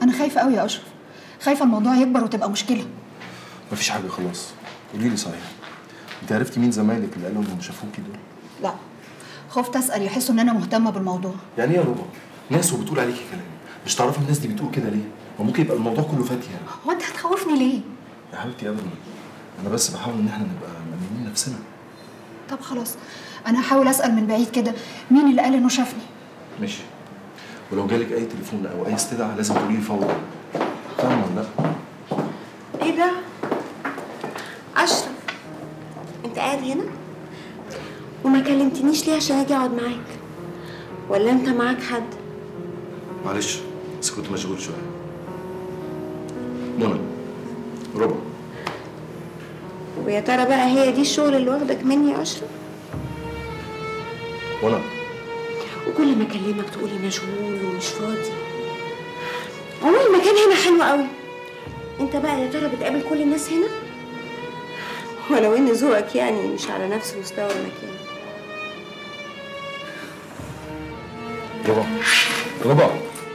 انا خايفه قوي يا اشرف خايفه الموضوع يكبر وتبقى مشكله مفيش حاجه خلاص قولي لي صحيح انت عرفتي مين زمايلك اللي قالوا انهم شافوكي دول لا خفت اسال يحسوا ان انا مهتمه بالموضوع يعني ايه يا ربع ناس وبتقول عليكي كلام مش تعرفي الناس دي بتقول كده ليه ما ممكن يبقى الموضوع كله فاتي يعني هو انت هتخوفني ليه يا حبيبتي ابدا انا بس بحاول ان احنا نبقى مأمنين نفسنا طب خلاص انا هحاول اسال من بعيد كده مين اللي قال انه شافني ماشي ولو جالك اي تليفون او اي استدعاء لازم تقولي لي فورا فاهمه ولا لا ايه ده؟ اشرف انت قاعد هنا؟ وما كلمتنيش ليه عشان اجي اقعد معاك؟ ولا انت معاك حد؟ معلش بس كنت مشغول شويه منى ربع ويا ترى بقى هي دي الشغل اللي واخدك مني يا اشرف؟ منى وكل ما اكلمك تقولي مشغول ومش فاضي عموما المكان هنا حلو قوي انت بقى يا ترى بتقابل كل الناس هنا؟ ولو ان ذوقك يعني مش على نفس مستوى المكان ربع ربع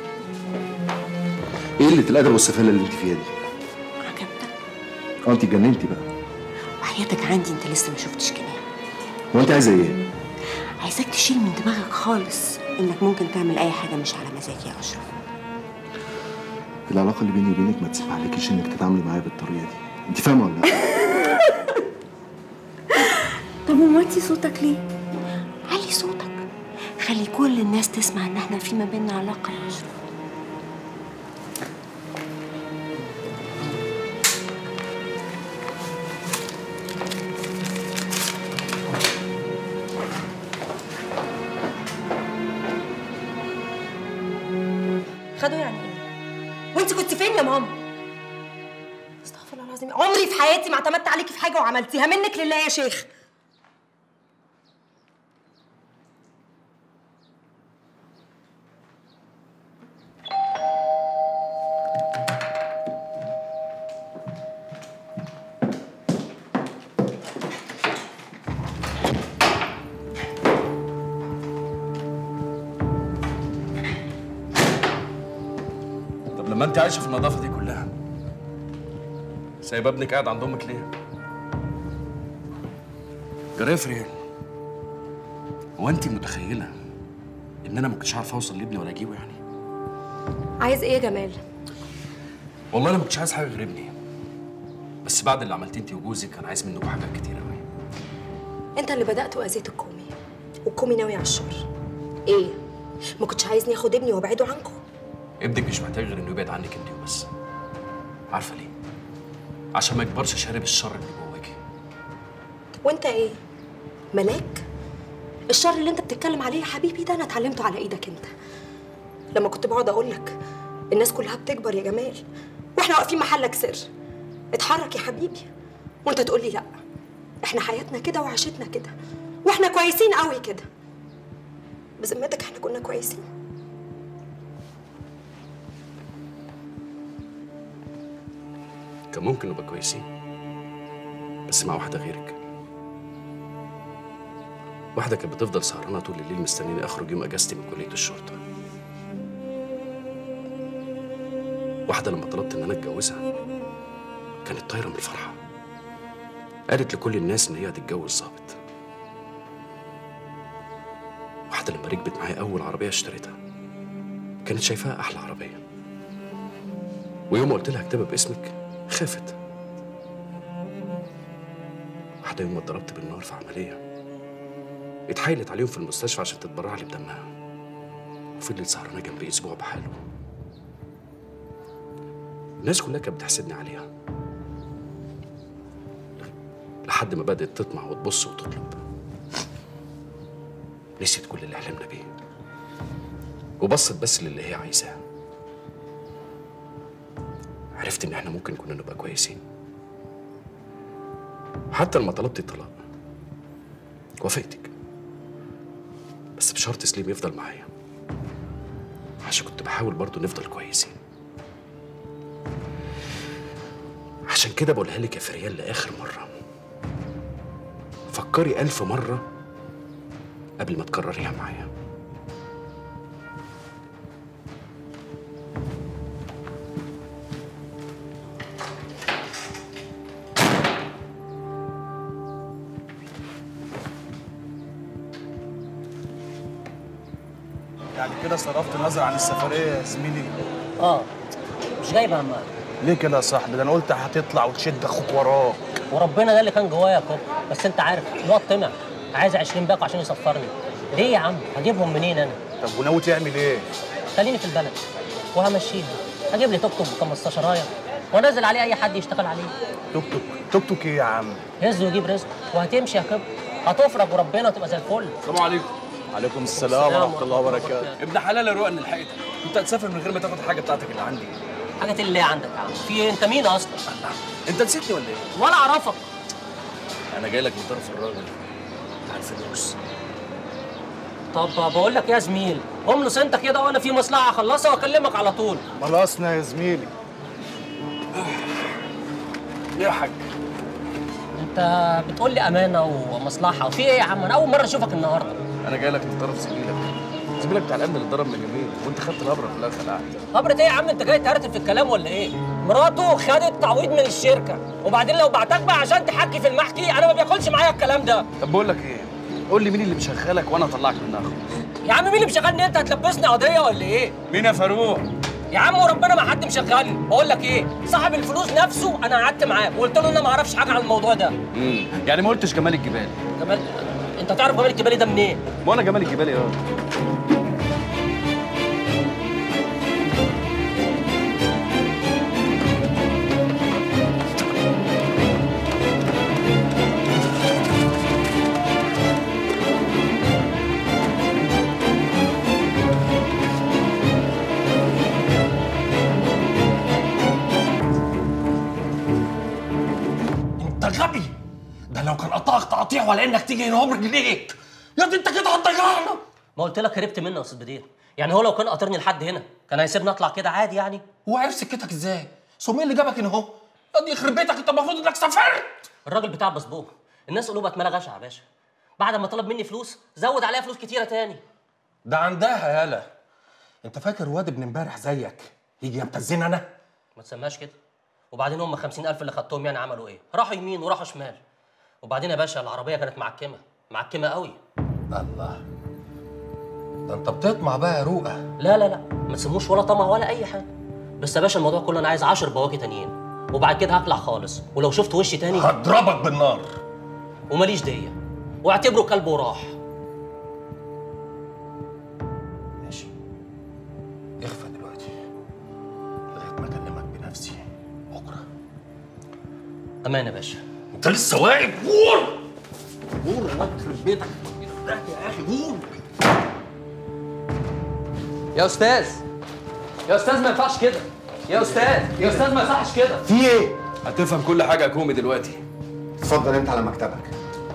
ايه قله الادب والسفاله اللي انت فيها دي عجبتك اه انت اتجننتي بقى وحياتك عندي انت لسه ما شفتش كمان هو انت عايزه ايه عايزاك تشيل من دماغك خالص انك ممكن تعمل اي حاجه مش على مزاجي يا اشرف العلاقه اللي بيني وبينك ما تسمحلكيش انك تتعاملي معايا بالطريقه دي انت فاهمه ولا لا طب وموطي صوتك ليه علي صوتك خلي كل الناس تسمع ان احنا في ما بيننا علاقه يا اشرف خدوا يعني ايه؟ وانت كنت فين يا ماما؟ استغفر الله العظيم عمري في حياتي ما اعتمدت عليكي في حاجه وعملتيها منك لله يا شيخ طب لما انت عايشه في النظافه دي كلها سايبه ابنك قاعد عند امك ليه؟ جرايه فريال هو انت متخيله ان انا ما كنتش عارف اوصل لابني ولا اجيبه يعني؟ عايز ايه يا جمال؟ والله انا ما كنتش عايز حاجه غير ابني بس بعد اللي عملتيه انت وجوزك كان عايز منكم حاجات كتير قوي انت اللي بدات واذيت الكومي والكومي ناوي على الشر ايه؟ ما كنتش عايزني اخد ابني وابعده عنكم؟ ابنك مش محتاج غير انه يبعد عنك انت وبس عارفه ليه؟ عشان ما يكبرش شارب الشر اللي جواكي وانت ايه؟ ملاك؟ الشر اللي انت بتتكلم عليه يا حبيبي ده انا اتعلمته على ايدك انت لما كنت بقعد اقول لك الناس كلها بتكبر يا جمال واحنا واقفين محلك سر اتحرك يا حبيبي وانت تقول لي لا احنا حياتنا كده وعيشتنا كده واحنا كويسين قوي كده بذمتك احنا كنا كويسين كان ممكن نبقى كويسين بس مع واحده غيرك واحده كانت بتفضل سهرانه طول الليل مستنيني اخرج يوم اجازتي من كليه الشرطه واحده لما طلبت ان انا اتجوزها كانت طايره من الفرحه قالت لكل الناس ان هي هتتجوز ظابط واحده لما ركبت معايا اول عربيه اشتريتها كانت شايفاها احلى عربيه ويوم ما قلت لها اكتبها باسمك خافت واحدة يوم ما اتضربت بالنار في عملية اتحايلت عليهم في المستشفى عشان تتبرع لي بدمها وفضلت سهرانة جنبي أسبوع بحاله الناس كلها كانت بتحسدني عليها لحد ما بدأت تطمع وتبص وتطلب نسيت كل اللي حلمنا بيه وبصت بس للي هي عايزاه عرفت ان احنا ممكن كنا نبقى كويسين حتى لما طلبت الطلاق وافقتك بس بشرط سليم يفضل معايا عشان كنت بحاول برضو نفضل كويسين عشان كده بقولها لك يا فريال لآخر مرة فكري ألف مرة قبل ما تكرريها معايا يعني كده صرفت نظر عن السفريه يا زميلي اه مش جايب همها ليه كده يا صاحبي ده انا قلت هتطلع وتشد اخوك وراك وربنا ده اللي كان جوايا يا كوب بس انت عارف الواد طمع عايز 20 باكو عشان يسفرني ليه يا عم هجيبهم منين انا طب وناوي تعمل ايه خليني في البلد وهمشيها هجيب لي توك توك ب 15 رايه وانزل عليه اي حد يشتغل عليه توك توك توك توك ايه يا عم هز ويجيب رزق وهتمشي يا كوب هتفرج وربنا وتبقى زي الفل السلام عليكم عليكم السلام ورحمه الله وبركاته ابن حلال يا روق ان لحقتك انت هتسافر من غير ما تاخد الحاجه بتاعتك اللي عندي حاجه اللي عندك يا عم في ايه انت مين اصلا انت نسيتني ولا ايه ولا اعرفك انا جاي لك من طرف الراجل بتاع الفلوس طب بقول لك إيه يا زميل املص انت كده وانا في مصلحه اخلصها واكلمك على طول خلصنا يا زميلي ايه يا حاج انت بتقول لي امانه ومصلحه وفي ايه يا عم انا اول مره اشوفك النهارده انا جاي لك من طرف زميلك زميلك بتاع الامن اللي اتضرب من يومين وانت خدت الهبره كلها خلعت خبرة ايه يا عم انت جاي تهرتل في الكلام ولا ايه؟ مراته خدت تعويض من الشركه وبعدين لو بعتك بقى عشان تحكي في المحكي انا ما بياكلش معايا الكلام ده طب بقول لك ايه قول لي مين اللي مشغلك وانا اطلعك منها خلاص يا عم مين اللي مشغلني انت هتلبسني قضيه ولا ايه؟ مين يا فاروق يا عم وربنا ما حد مشغلني بقول لك ايه صاحب الفلوس نفسه انا قعدت معاه وقلت له انا ما اعرفش حاجه عن الموضوع ده امم يعني ما قلتش جمال الجبال جمال انت تعرف جمال الجبالي ده منين؟ ما انا جمال الجبالي اه انت غبي ده لو كان قطعك تقطيع ولا انك تيجي هنا عمر جنيك يا دي انت كده هتضيعنا ما قلت لك هربت منه يا استاذ بدير يعني هو لو كان قاطرني لحد هنا كان هيسيبني اطلع كده عادي يعني هو عرف سكتك ازاي؟ ثم مين اللي جابك هنا اهو؟ يا دي يخرب بيتك انت المفروض انك سافرت الراجل بتاع الباسبور الناس قلوبها اتملى غشع يا باشا بعد ما طلب مني فلوس زود عليها فلوس كتيره تاني ده عندها يالا انت فاكر واد ابن امبارح زيك يجي يبتزني انا؟ ما تسماش كده وبعدين هم 50000 اللي خدتهم يعني عملوا ايه راحوا يمين وراحوا شمال وبعدين يا باشا العربيه كانت معكمه معكمه قوي الله ده انت بتطمع بقى يا روقه لا لا لا ما تسموش ولا طمع ولا اي حاجه بس يا باشا الموضوع كله انا عايز 10 بواكي تانيين وبعد كده هطلع خالص ولو شفت وشي تاني هضربك بالنار وماليش ديه واعتبره كلب وراح ماشي اخفى دلوقتي لغايه ما اكلمك بنفسي بكره امان يا باشا انت لسه واقف قول قول يا واد يخرب بيتك ده يا اخي قول يا استاذ يا استاذ ما ينفعش كده يا استاذ يا استاذ ما يصحش كده في ايه؟ هتفهم كل حاجه يا كومي دلوقتي اتفضل انت على مكتبك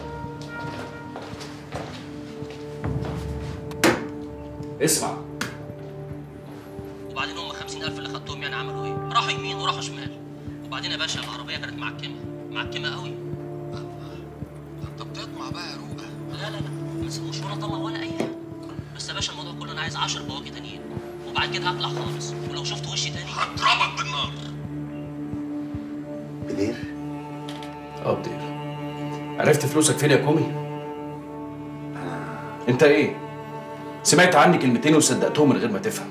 اسمع وبعدين هم 50000 اللي خدتهم يعني عملوا ايه راحوا يمين وراحوا شمال وبعدين يا باشا العربيه كانت معكمه معكمه قوي انت بتطمع بقى يا روقه لا لا لا ما تسموش ولا طمع ولا اي حاجه بس يا باشا الموضوع كله انا عايز 10 بواكي تانيين وبعد كده هطلع خالص ولو شفت وشي تاني هضربك بالنار بدير اه بدير عرفت فلوسك فين يا كومي؟ انت ايه؟ سمعت عني كلمتين وصدقتهم من غير ما تفهم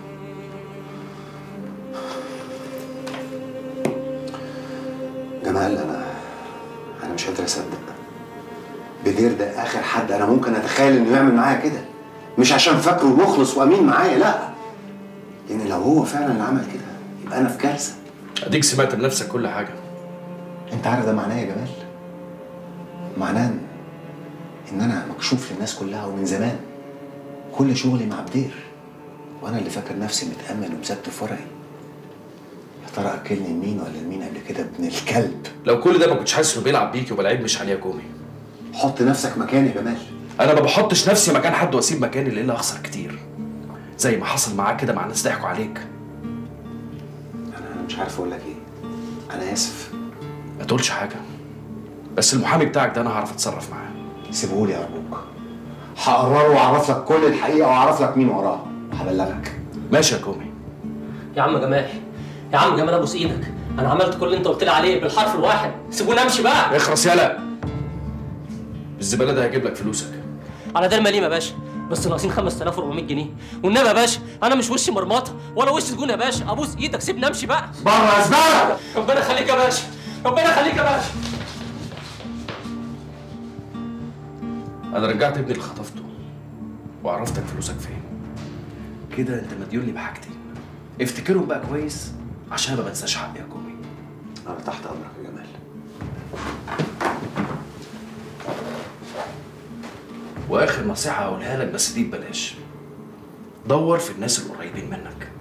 جمال انا انا مش قادر اصدق بدير ده اخر حد انا ممكن اتخيل انه يعمل معايا كده مش عشان فاكره مخلص وامين معايا لا لان لو هو فعلا اللي عمل كده يبقى انا في كارثه اديك سمعت بنفسك كل حاجه انت عارف ده معناه إيه يا جمال معناه ان ان انا مكشوف للناس كلها ومن زمان كل شغلي مع بدير وانا اللي فاكر نفسي متامن ومثبت في ورقي يا ترى اكلني لمين ولا لمين قبل كده ابن الكلب لو كل ده ما كنتش حاسس انه بيلعب بيك يبقى العيب مش عليه يا كومي حط نفسك مكاني يا جمال انا ما بحطش نفسي مكان حد واسيب مكاني لان اخسر كتير زي ما حصل معاك كده مع الناس ضحكوا عليك انا مش عارف اقول لك ايه انا اسف ما تقولش حاجه بس المحامي بتاعك ده انا هعرف اتصرف معاه سيبهولي يا ارجوك هقرره واعرف لك كل الحقيقه واعرف لك مين وراه وهبلغك ماشي يا كومي يا عم جمال يا عم جمال ابوس ايدك انا عملت كل اللي انت قلت لي عليه بالحرف الواحد سيبوني امشي بقى اخرس يلا الزباله ده هيجيب لك فلوسك على ده المليم يا باشا بس ناقصين 5400 جنيه والنبي يا باشا انا مش وشي مرمطه ولا وش سجون يا باشا ابوس ايدك سيبني امشي بقى بره يا زباله ربنا يخليك يا باشا ربنا يخليك يا باشا انا رجعت ابني اللي خطفته وعرفتك فلوسك فين كده انت مديون لي بحاجتين افتكرهم بقى كويس عشان ما بنساش حقي يا كومي انا تحت امرك يا جمال واخر نصيحه هقولها لك بس دي ببلاش دور في الناس القريبين منك